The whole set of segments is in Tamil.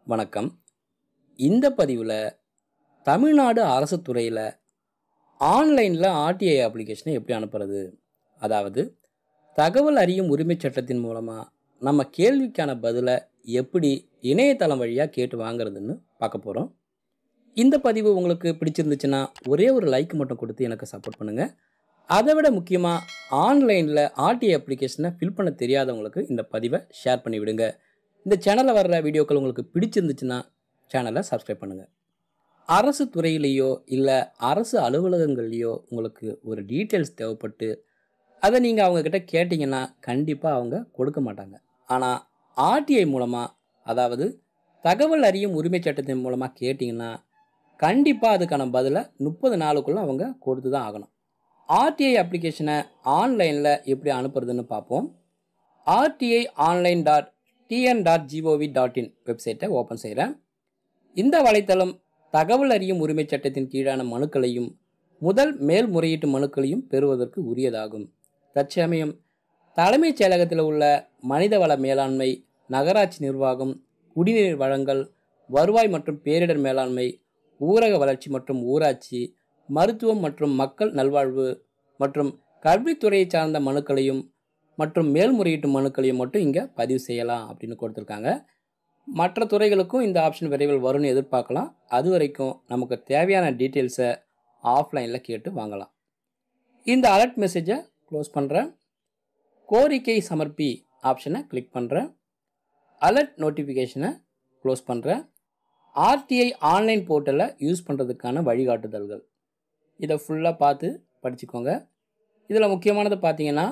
வணக்கம் இந்த பதிவில் தமிழ்நாடு அரசு துறையில் ஆன்லைனில் ஆர்டிஐ அப்ளிகேஷனை எப்படி அனுப்புறது அதாவது தகவல் அறியும் உரிமைச் சட்டத்தின் மூலமாக நம்ம கேள்விக்கான பதிலை எப்படி இணையதளம் வழியாக கேட்டு வாங்குறதுன்னு பார்க்க போகிறோம் இந்த பதிவு உங்களுக்கு பிடிச்சிருந்துச்சுன்னா ஒரே ஒரு லைக் மட்டும் கொடுத்து எனக்கு சப்போர்ட் பண்ணுங்கள் அதை விட முக்கியமாக ஆன்லைனில் ஆர்டிஐ அப்ளிகேஷனை ஃபில் பண்ண தெரியாதவங்களுக்கு இந்த பதிவை ஷேர் பண்ணி விடுங்க இந்த சேனலில் வர்ற வீடியோக்கள் உங்களுக்கு பிடிச்சிருந்துச்சுன்னா சேனலை சப்ஸ்கிரைப் பண்ணுங்கள் அரசு துறையிலேயோ இல்லை அரசு அலுவலகங்கள்லேயோ உங்களுக்கு ஒரு டீட்டெயில்ஸ் தேவைப்பட்டு அதை நீங்கள் அவங்கக்கிட்ட கேட்டிங்கன்னா கண்டிப்பாக அவங்க கொடுக்க மாட்டாங்க ஆனால் ஆர்டிஐ மூலமாக அதாவது தகவல் அறியும் உரிமைச் சட்டத்தின் மூலமாக கேட்டிங்கன்னா கண்டிப்பாக அதுக்கான பதிலை முப்பது நாளுக்குள்ளே அவங்க கொடுத்து தான் ஆகணும் ஆர்டிஐ அப்ளிகேஷனை ஆன்லைனில் எப்படி அனுப்புறதுன்னு பார்ப்போம் RTI online dot TN dot GOV dot in வெப்சைட்டை ஓப்பன் செய்கிறேன் இந்த வலைத்தளம் தகவல் அறியும் உரிமைச் சட்டத்தின் கீழான மனுக்களையும் முதல் மேல்முறையீட்டு மனுக்களையும் பெறுவதற்கு உரியதாகும் தற்சமயம் தலைமைச் செயலகத்தில் உள்ள மனிதவள மேலாண்மை நகராட்சி நிர்வாகம் குடிநீர் வழங்கல் வருவாய் மற்றும் பேரிடர் மேலாண்மை ஊரக வளர்ச்சி மற்றும் ஊராட்சி மருத்துவம் மற்றும் மக்கள் நல்வாழ்வு மற்றும் கல்வித்துறையை சார்ந்த மனுக்களையும் மற்றும் மேல்முறையீட்டு மனுக்களையும் மட்டும் இங்கே பதிவு செய்யலாம் அப்படின்னு கொடுத்துருக்காங்க மற்ற துறைகளுக்கும் இந்த ஆப்ஷன் விரைவில் வரும்னு எதிர்பார்க்கலாம் அது வரைக்கும் நமக்கு தேவையான டீட்டெயில்ஸை ஆஃப்லைனில் கேட்டு வாங்கலாம் இந்த அலர்ட் மெசேஜை க்ளோஸ் பண்ணுறேன் கோரிக்கை சமர்ப்பி ஆப்ஷனை கிளிக் பண்ணுறேன் அலர்ட் நோட்டிஃபிகேஷனை க்ளோஸ் பண்ணுறேன் ஆர்டிஐ ஆன்லைன் போர்ட்டலை யூஸ் பண்ணுறதுக்கான வழிகாட்டுதல்கள் இதை ஃபுல்லாக பார்த்து படிச்சுக்கோங்க இதில் முக்கியமானது பார்த்தீங்கன்னா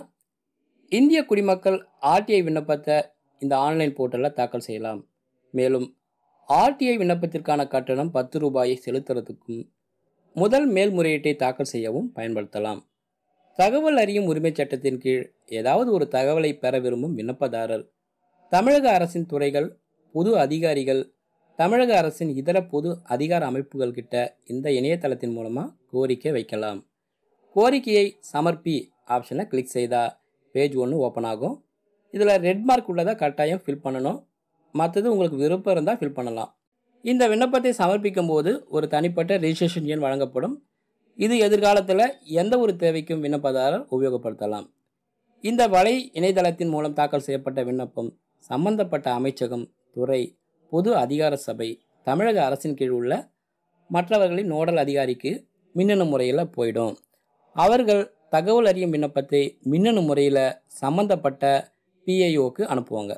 இந்திய குடிமக்கள் ஆர்டிஐ விண்ணப்பத்தை இந்த ஆன்லைன் போர்ட்டலில் தாக்கல் செய்யலாம் மேலும் ஆர்டிஐ விண்ணப்பத்திற்கான கட்டணம் பத்து ரூபாயை செலுத்துறதுக்கும் முதல் மேல்முறையீட்டை தாக்கல் செய்யவும் பயன்படுத்தலாம் தகவல் அறியும் உரிமைச் சட்டத்தின் கீழ் ஏதாவது ஒரு தகவலை பெற விரும்பும் விண்ணப்பதாரர் தமிழக அரசின் துறைகள் பொது அதிகாரிகள் தமிழக அரசின் இதர பொது அதிகார அமைப்புகள் கிட்ட இந்த இணையதளத்தின் மூலமாக கோரிக்கை வைக்கலாம் கோரிக்கையை சமர்ப்பி ஆப்ஷனை கிளிக் செய்தால் பேஜ் ஒன்று ஓப்பன் ஆகும் இதில் ரெட் மார்க் உள்ளதை கட்டாயம் ஃபில் பண்ணணும் மற்றது உங்களுக்கு விருப்பம் இருந்தால் ஃபில் பண்ணலாம் இந்த விண்ணப்பத்தை சமர்ப்பிக்கும் போது ஒரு தனிப்பட்ட ரெஜிஸ்ட்ரேஷன் எண் வழங்கப்படும் இது எதிர்காலத்தில் எந்த ஒரு தேவைக்கும் விண்ணப்பதாரர் உபயோகப்படுத்தலாம் இந்த வலை இணையதளத்தின் மூலம் தாக்கல் செய்யப்பட்ட விண்ணப்பம் சம்பந்தப்பட்ட அமைச்சகம் துறை பொது அதிகார சபை தமிழக அரசின் கீழ் உள்ள மற்றவர்களின் நோடல் அதிகாரிக்கு மின்னணு முறையில் போயிடும் அவர்கள் தகவல் அறியும் விண்ணப்பத்தை மின்னணு முறையில் சம்பந்தப்பட்ட பிஐஓக்கு அனுப்புவாங்க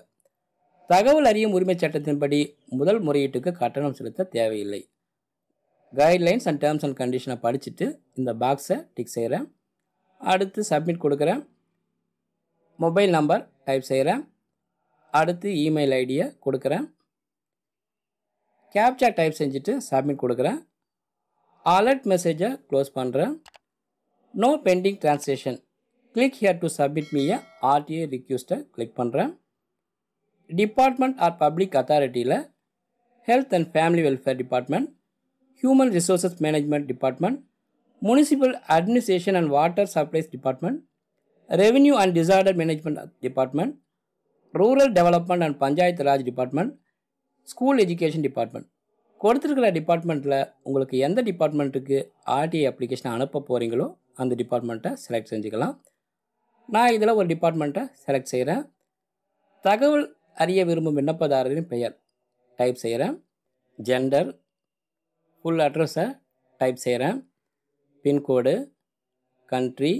தகவல் அறியும் உரிமைச் சட்டத்தின்படி முதல் முறையீட்டுக்கு கட்டணம் செலுத்த தேவையில்லை கைட்லைன்ஸ் அண்ட் டேர்ம்ஸ் அண்ட் கண்டிஷனை படிச்சுட்டு இந்த பாக்ஸை டிக் செய்கிறேன் அடுத்து சப்மிட் கொடுக்குறேன் மொபைல் நம்பர் டைப் செய்கிறேன் அடுத்து இமெயில் ஐடியை கொடுக்குறேன் கேப்சா டைப் செஞ்சுட்டு சப்மிட் கொடுக்குறேன் அலர்ட் மெசேஜை க்ளோஸ் பண்ணுறேன் no pending translation click here to submit me RTI ரிக்வஸ்ட்டை கிளிக் பண்ணுறேன் டிபார்ட்மெண்ட் ஆர் பப்ளிக் அத்தாரிட்டியில் health and family welfare department human resources management department municipal administration and water supplies department revenue and disaster management department rural development and Panchayat Raj department school education department கொடுத்துருக்கிற டிபார்ட்மெண்ட்டில் உங்களுக்கு எந்த டிபார்ட்மெண்ட்டுக்கு ஆர்டிஐ அப்ளிகேஷன் அனுப்ப போகிறீங்களோ அந்த டிபார்ட்மெண்ட்டை செலக்ட் செஞ்சுக்கலாம் நான் இதில் ஒரு டிபார்ட்மெண்ட்டை செலக்ட் செய்கிறேன் தகவல் அறிய விரும்பும் விண்ணப்பதாரரின் பெயர் டைப் செய்கிறேன் ஜெண்டர் ஃபுல் அட்ரஸை டைப் செய்கிறேன் பின்கோடு கண்ட்ரி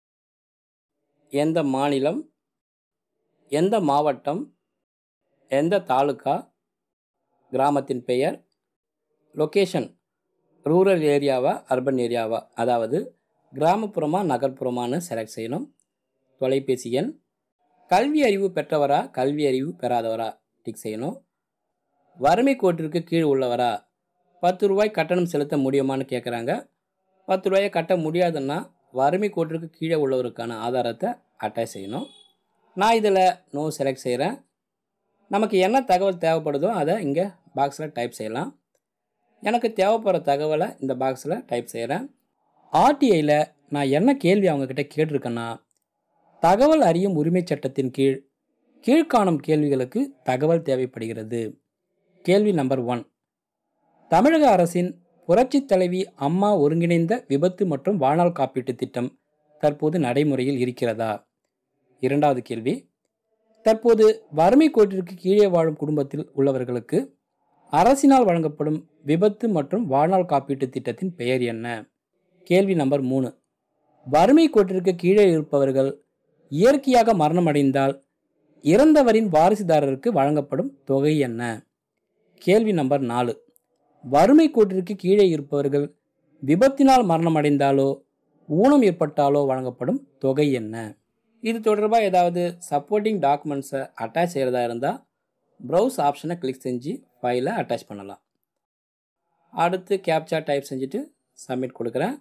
எந்த மாநிலம் எந்த மாவட்டம் எந்த தாலுக்கா கிராமத்தின் பெயர் லொக்கேஷன் ரூரல் ஏரியாவா அர்பன் ஏரியாவா அதாவது கிராமப்புறமா நகர்ப்புறமானு செலக்ட் செய்யணும் தொலைபேசி எண் கல்வி அறிவு பெற்றவரா கல்வி அறிவு பெறாதவரா டிக் செய்யணும் வறுமை கோட்டிற்கு கீழ் உள்ளவரா பத்து ரூபாய் கட்டணம் செலுத்த முடியுமான்னு கேட்குறாங்க பத்து ரூபாயை கட்ட முடியாதுன்னா வறுமை கோட்டிற்கு கீழே உள்ளவருக்கான ஆதாரத்தை அட்டாச் செய்யணும் நான் இதில் நோ செலக்ட் செய்கிறேன் நமக்கு என்ன தகவல் தேவைப்படுதோ அதை இங்கே பாக்ஸில் டைப் செய்யலாம் எனக்கு தேவைப்படுற தகவலை இந்த பாக்ஸில் டைப் செய்கிறேன் ஆர்டிஐயில் நான் என்ன கேள்வி அவங்கக்கிட்ட கேட்டிருக்கேன்னா தகவல் அறியும் உரிமைச் சட்டத்தின் கீழ் கீழ்காணும் கேள்விகளுக்கு தகவல் தேவைப்படுகிறது கேள்வி நம்பர் ஒன் தமிழக அரசின் புரட்சித் தலைவி அம்மா ஒருங்கிணைந்த விபத்து மற்றும் வாழ்நாள் காப்பீட்டு திட்டம் தற்போது நடைமுறையில் இருக்கிறதா இரண்டாவது கேள்வி தற்போது வறுமை கோட்டிற்கு கீழே வாழும் குடும்பத்தில் உள்ளவர்களுக்கு அரசினால் வழங்கப்படும் விபத்து மற்றும் வாழ்நாள் காப்பீட்டு திட்டத்தின் பெயர் என்ன கேள்வி நம்பர் மூணு வறுமை கோட்டிற்கு கீழே இருப்பவர்கள் இயற்கையாக மரணமடைந்தால் இறந்தவரின் வாரிசுதாரருக்கு வழங்கப்படும் தொகை என்ன கேள்வி நம்பர் நாலு வறுமை கோட்டிற்கு கீழே இருப்பவர்கள் விபத்தினால் மரணமடைந்தாலோ ஊனம் ஏற்பட்டாலோ வழங்கப்படும் தொகை என்ன இது தொடர்பாக ஏதாவது சப்போர்ட்டிங் டாக்குமெண்ட்ஸை அட்டாச் செய்கிறதா இருந்தால் ப்ரௌஸ் ஆப்ஷனை கிளிக் செஞ்சு ஃபைலை அட்டாச் பண்ணலாம் அடுத்து கேப்சா டைப் செஞ்சுட்டு சப்மிட் கொடுக்குறேன்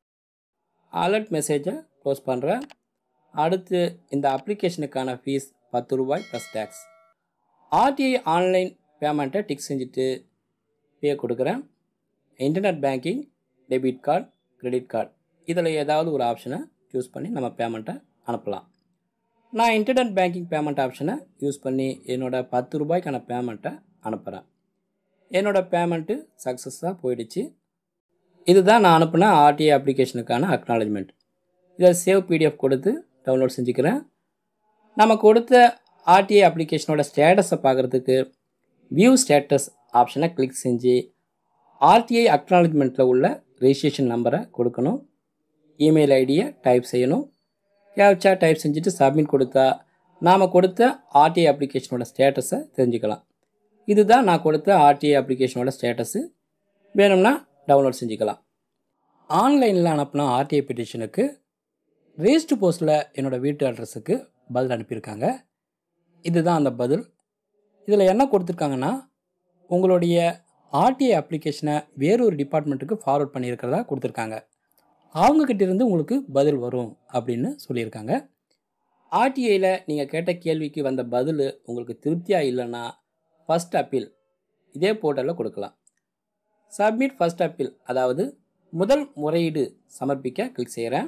அலர்ட் மெசேஜை க்ளோஸ் பண்ணுறேன் அடுத்து இந்த அப்ளிகேஷனுக்கான ஃபீஸ் பத்து ரூபாய் ப்ளஸ் டேக்ஸ் ஆர்டிஐ ஆன்லைன் பேமெண்ட்டை டிக் செஞ்சுட்டு பே கொடுக்குறேன் internet banking debit card credit card இதில் ஏதாவது ஒரு ஆப்ஷனை சூஸ் பண்ணி நம்ம பேமெண்ட்டை அனுப்பலாம் நான் இன்டர்நெட் பேங்கிங் பேமெண்ட் ஆப்ஷனை யூஸ் பண்ணி என்னோடய பத்து ரூபாய்க்கான பேமெண்ட்டை அனுப்புகிறேன் என்னோடய பேமெண்ட்டு சக்ஸஸாக போயிடுச்சு இதுதான் நான் அனுப்பின ஆர்டிஐ அப்ளிகேஷனுக்கான அக்னாலஜ்மெண்ட் இதை சேவ் பிடிஎஃப் கொடுத்து டவுன்லோட் செஞ்சுக்கிறேன் நம்ம கொடுத்த ஆர்டிஐ அப்ளிகேஷனோட ஸ்டேட்டஸை பார்க்குறதுக்கு வியூ ஸ்டேட்டஸ் ஆப்ஷனை கிளிக் செஞ்சு ஆர்டிஐ அக்னாலஜ்மெண்ட்டில் உள்ள ரெஜிஸ்ட்ரேஷன் நம்பரை கொடுக்கணும் இமெயில் ஐடியை டைப் செய்யணும் கேப்சா டைப் செஞ்சுட்டு சப்மிட் கொடுத்தா நாம் கொடுத்த ஆர்டிஐ அப்ளிகேஷனோட ஸ்டேட்டஸை தெரிஞ்சுக்கலாம் இதுதான் நான் கொடுத்த ஆர்டிஐ அப்ளிகேஷனோட ஸ்டேட்டஸு வேணும்னா டவுன்லோட் செஞ்சுக்கலாம் ஆன்லைனில் அனுப்பின ஆர்டிஐ பெட்டிஷனுக்கு வேஸ்ட் போஸ்ட்டில் என்னோடய வீட்டு அட்ரஸுக்கு பதில் அனுப்பியிருக்காங்க இதுதான் அந்த பதில் இதில் என்ன கொடுத்துருக்காங்கன்னா உங்களுடைய ஆர்டிஐ அப்ளிகேஷனை வேறொரு டிபார்ட்மெண்ட்டுக்கு ஃபார்வர்ட் பண்ணியிருக்கிறதா கொடுத்துருக்காங்க அவங்கக்கிட்ட இருந்து உங்களுக்கு பதில் வரும் அப்படின்னு சொல்லியிருக்காங்க ஆர்டிஐயில் நீங்கள் கேட்ட கேள்விக்கு வந்த பதில் உங்களுக்கு திருப்தியாக இல்லைன்னா ஃபஸ்ட் அப்பீல் இதே போர்ட்டலில் கொடுக்கலாம் சப்மிட் ஃபஸ்ட் அப்பீல் அதாவது முதல் முறையீடு சமர்ப்பிக்க கிளிக் செய்கிறேன்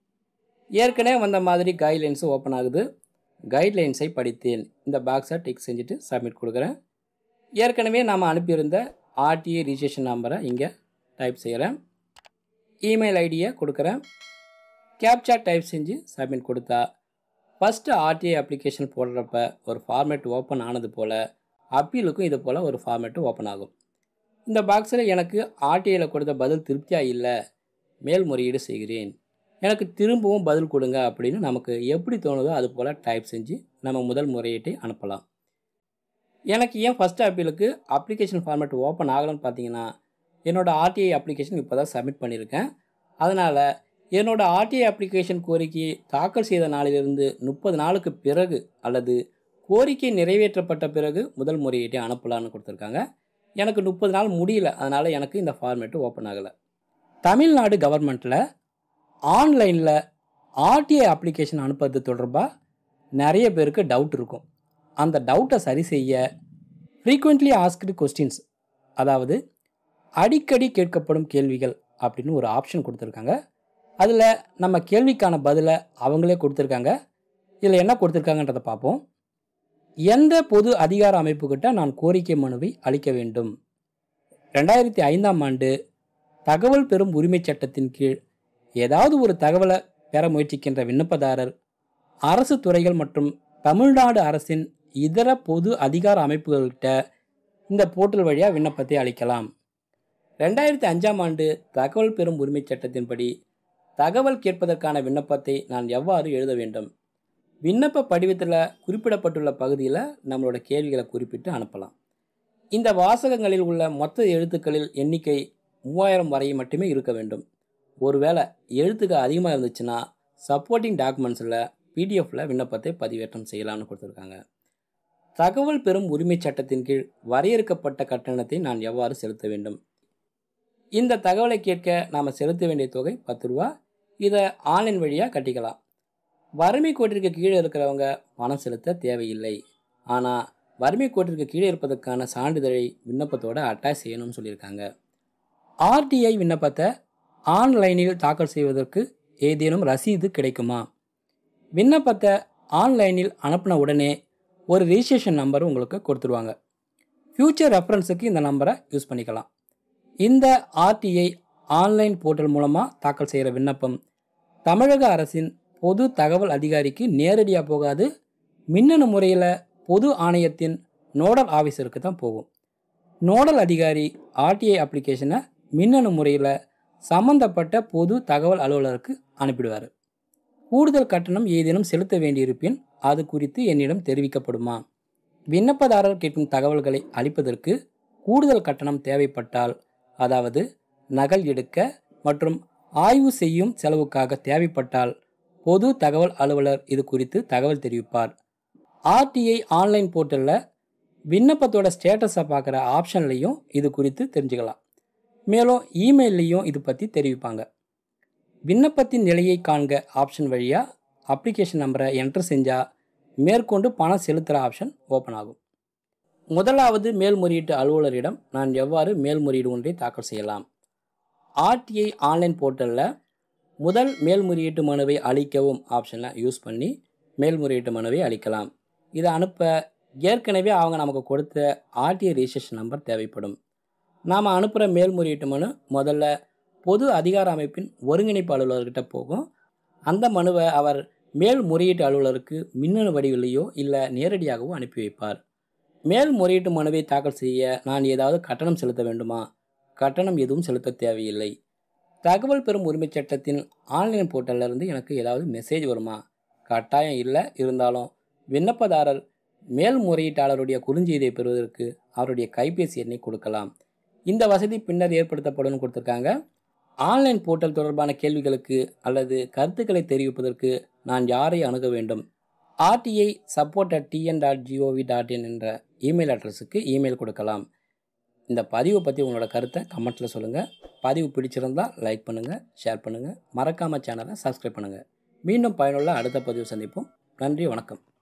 ஏற்கனவே வந்த மாதிரி கைட்லைன்ஸும் ஓப்பன் ஆகுது கைட்லைன்ஸை படித்தேன் இந்த பாக்ஸை டிக் செஞ்சுட்டு சப்மிட் கொடுக்குறேன் ஏற்கனவே நாம் அனுப்பியிருந்த ஆர்டிஐ ரிஜிஸ்ட்ரேஷன் நம்பரை இங்கே டைப் செய்கிறேன் இமெயில் ஐடியை கொடுக்குறேன் கேப்சா டைப் செஞ்சு சப்மிட் கொடுத்தா ஃபஸ்ட்டு ஆர்டிஐ அப்ளிகேஷன் போடுறப்ப ஒரு ஃபார்மேட் ஓப்பன் ஆனது போல் அப்பீலுக்கும் இது போல் ஒரு ஃபார்மேட்டு ஓப்பன் ஆகும் இந்த பாக்ஸில் எனக்கு ஆர்டிஐயில் கொடுத்த பதில் திருப்தியாக இல்லை மேல்முறையீடு செய்கிறேன் எனக்கு திரும்பவும் பதில் கொடுங்க அப்படின்னு நமக்கு எப்படி தோணுதோ அது போல் டைப் செஞ்சு நம்ம முதல் முறையீட்டை அனுப்பலாம் எனக்கு ஏன் ஃபஸ்ட் அப்பீலுக்கு அப்ளிகேஷன் ஃபார்மேட் ஓப்பன் ஆகலன்னு பார்த்தீங்கன்னா என்னோடய ஆர்டிஐ அப்ளிகேஷன் இப்போ தான் சப்மிட் பண்ணியிருக்கேன் அதனால் என்னோடய ஆர்டிஐ அப்ளிகேஷன் கோரிக்கையை தாக்கல் செய்த நாளிலிருந்து முப்பது நாளுக்கு பிறகு அல்லது கோரிக்கை நிறைவேற்றப்பட்ட பிறகு முதல் முறையீட்டை அனுப்பலான்னு கொடுத்துருக்காங்க எனக்கு முப்பது நாள் முடியல அதனால் எனக்கு இந்த ஃபார்மேட்டு ஓப்பன் ஆகலை தமிழ்நாடு கவர்மெண்ட்டில் ஆன்லைனில் ஆர்டிஐ அப்ளிகேஷன் அனுப்புறது தொடர்பாக நிறைய பேருக்கு டவுட் இருக்கும் அந்த டவுட்டை சரி செய்ய ஃப்ரீக்வெண்ட்லி ஆஸ்க்டு கொஸ்டின்ஸ் அதாவது அடிக்கடி கேட்கப்படும் கேள்விகள் அப்படின்னு ஒரு ஆப்ஷன் கொடுத்துருக்காங்க அதில் நம்ம கேள்விக்கான பதிலை அவங்களே கொடுத்துருக்காங்க இதில் என்ன கொடுத்துருக்காங்கன்றதை பார்ப்போம் எந்த பொது அதிகார அமைப்புக்கிட்ட நான் கோரிக்கை மனுவை அளிக்க வேண்டும் ரெண்டாயிரத்தி ஐந்தாம் ஆண்டு தகவல் பெறும் உரிமைச் சட்டத்தின் கீழ் ஏதாவது ஒரு தகவலை பெற முயற்சிக்கின்ற விண்ணப்பதாரர் அரசு துறைகள் மற்றும் தமிழ்நாடு அரசின் இதர பொது அதிகார அமைப்புகள்கிட்ட இந்த போர்ட்டல் வழியாக விண்ணப்பத்தை அளிக்கலாம் ரெண்டாயிரத்தி அஞ்சாம் ஆண்டு தகவல் பெறும் உரிமைச் சட்டத்தின்படி தகவல் கேட்பதற்கான விண்ணப்பத்தை நான் எவ்வாறு எழுத வேண்டும் விண்ணப்ப படிவத்தில் குறிப்பிடப்பட்டுள்ள பகுதியில் நம்மளோட கேள்விகளை குறிப்பிட்டு அனுப்பலாம் இந்த வாசகங்களில் உள்ள மொத்த எழுத்துக்களில் எண்ணிக்கை மூவாயிரம் வரை மட்டுமே இருக்க வேண்டும் ஒருவேளை எழுத்துக்கள் அதிகமாக இருந்துச்சுன்னா சப்போர்ட்டிங் டாக்குமெண்ட்ஸில் பிடிஎஃப்பில் விண்ணப்பத்தை பதிவேற்றம் செய்யலாம்னு கொடுத்துருக்காங்க தகவல் பெறும் உரிமைச் சட்டத்தின் கீழ் வரையறுக்கப்பட்ட கட்டணத்தை நான் எவ்வாறு செலுத்த வேண்டும் இந்த தகவலை கேட்க நாம் செலுத்த வேண்டிய தொகை பத்து ரூபா இதை ஆன்லைன் வழியாக கட்டிக்கலாம் வறுமை கோட்டிற்கு கீழே இருக்கிறவங்க பணம் செலுத்த தேவையில்லை ஆனால் வறுமை கோட்டிற்கு கீழே இருப்பதற்கான சான்றிதழை விண்ணப்பத்தோட அட்டாச் செய்யணும்னு சொல்லியிருக்காங்க ஆர்டிஐ விண்ணப்பத்தை ஆன்லைனில் தாக்கல் செய்வதற்கு ஏதேனும் ரசீது கிடைக்குமா விண்ணப்பத்தை ஆன்லைனில் அனுப்பின உடனே ஒரு ரிஜிஸ்ட்ரேஷன் நம்பர் உங்களுக்கு கொடுத்துருவாங்க ஃப்யூச்சர் ரெஃபரன்ஸுக்கு இந்த நம்பரை யூஸ் பண்ணிக்கலாம் இந்த ஆர்டிஐ ஆன்லைன் போர்ட்டல் மூலமாக தாக்கல் செய்கிற விண்ணப்பம் தமிழக அரசின் பொது தகவல் அதிகாரிக்கு நேரடியாக போகாது மின்னணு முறையில் பொது ஆணையத்தின் நோடல் ஆஃபீஸருக்கு தான் போகும் நோடல் அதிகாரி ஆர்டிஐ அப்ளிகேஷனை மின்னணு முறையில் சம்பந்தப்பட்ட பொது தகவல் அலுவலருக்கு அனுப்பிடுவார் கூடுதல் கட்டணம் ஏதேனும் செலுத்த வேண்டியிருப்பின் அது குறித்து என்னிடம் தெரிவிக்கப்படுமா விண்ணப்பதாரர் கேட்கும் தகவல்களை அளிப்பதற்கு கூடுதல் கட்டணம் தேவைப்பட்டால் அதாவது நகல் எடுக்க மற்றும் ஆய்வு செய்யும் செலவுக்காக தேவைப்பட்டால் பொது தகவல் அலுவலர் இது குறித்து தகவல் தெரிவிப்பார் ஆர்டிஐ ஆன்லைன் போர்ட்டலில் விண்ணப்பத்தோட ஸ்டேட்டஸை பார்க்குற ஆப்ஷன்லையும் இது குறித்து தெரிஞ்சுக்கலாம் மேலும் இமெயில்லையும் இது பற்றி தெரிவிப்பாங்க விண்ணப்பத்தின் நிலையை காண்க ஆப்ஷன் வழியாக அப்ளிகேஷன் நம்பரை என்டர் செஞ்சால் மேற்கொண்டு பணம் செலுத்துகிற ஆப்ஷன் ஓப்பன் ஆகும் முதலாவது மேல்முறையீட்டு அலுவலரிடம் நான் எவ்வாறு மேல்முறையீடு ஒன்றை தாக்கல் செய்யலாம் ஆர்டிஐ ஆன்லைன் போர்ட்டலில் முதல் மேல்முறையீட்டு மனுவை அளிக்கவும் ஆப்ஷனை யூஸ் பண்ணி மேல்முறையீட்டு மனுவை அளிக்கலாம் இதை அனுப்ப ஏற்கனவே அவங்க நமக்கு கொடுத்த ஆர்டிஐ ரிஜிஸ்ட்ரேஷன் நம்பர் தேவைப்படும் நாம் அனுப்புகிற மேல்முறையீட்டு மனு முதல்ல பொது அதிகார அமைப்பின் ஒருங்கிணைப்பு அலுவலர்கிட்ட போகும் அந்த மனுவை அவர் மேல்முறையீட்டு அலுவலருக்கு மின்னணு வடிவிலேயோ இல்லை நேரடியாகவோ அனுப்பி வைப்பார் மேல்முறையீட்டு மனுவை தாக்கல் செய்ய நான் ஏதாவது கட்டணம் செலுத்த வேண்டுமா கட்டணம் எதுவும் செலுத்த தேவையில்லை தகவல் பெறும் உரிமைச் சட்டத்தின் ஆன்லைன் போர்ட்டல்ல இருந்து எனக்கு ஏதாவது மெசேஜ் வருமா கட்டாயம் இல்லை இருந்தாலும் விண்ணப்பதாரர் மேல்முறையீட்டாளருடைய குறுஞ்செய்தியை பெறுவதற்கு அவருடைய கைபேசி எண்ணை கொடுக்கலாம் இந்த வசதி பின்னர் ஏற்படுத்தப்படும் கொடுத்துருக்காங்க ஆன்லைன் போர்ட்டல் தொடர்பான கேள்விகளுக்கு அல்லது கருத்துக்களை தெரிவிப்பதற்கு நான் யாரை அணுக வேண்டும் RTI support at TN dot GOV dot in என்ற இமெயில் அட்ரஸுக்கு இமெயில் கொடுக்கலாம் இந்த பதிவை பற்றி உங்களோட கருத்தை கமெண்ட்டில் சொல்லுங்கள் பதிவு பிடிச்சிருந்தால் லைக் பண்ணுங்கள் ஷேர் பண்ணுங்கள் மறக்காமல் சேனலை சப்ஸ்கிரைப் பண்ணுங்கள் மீண்டும் பயனுள்ள அடுத்த பதிவு சந்திப்போம் நன்றி வணக்கம்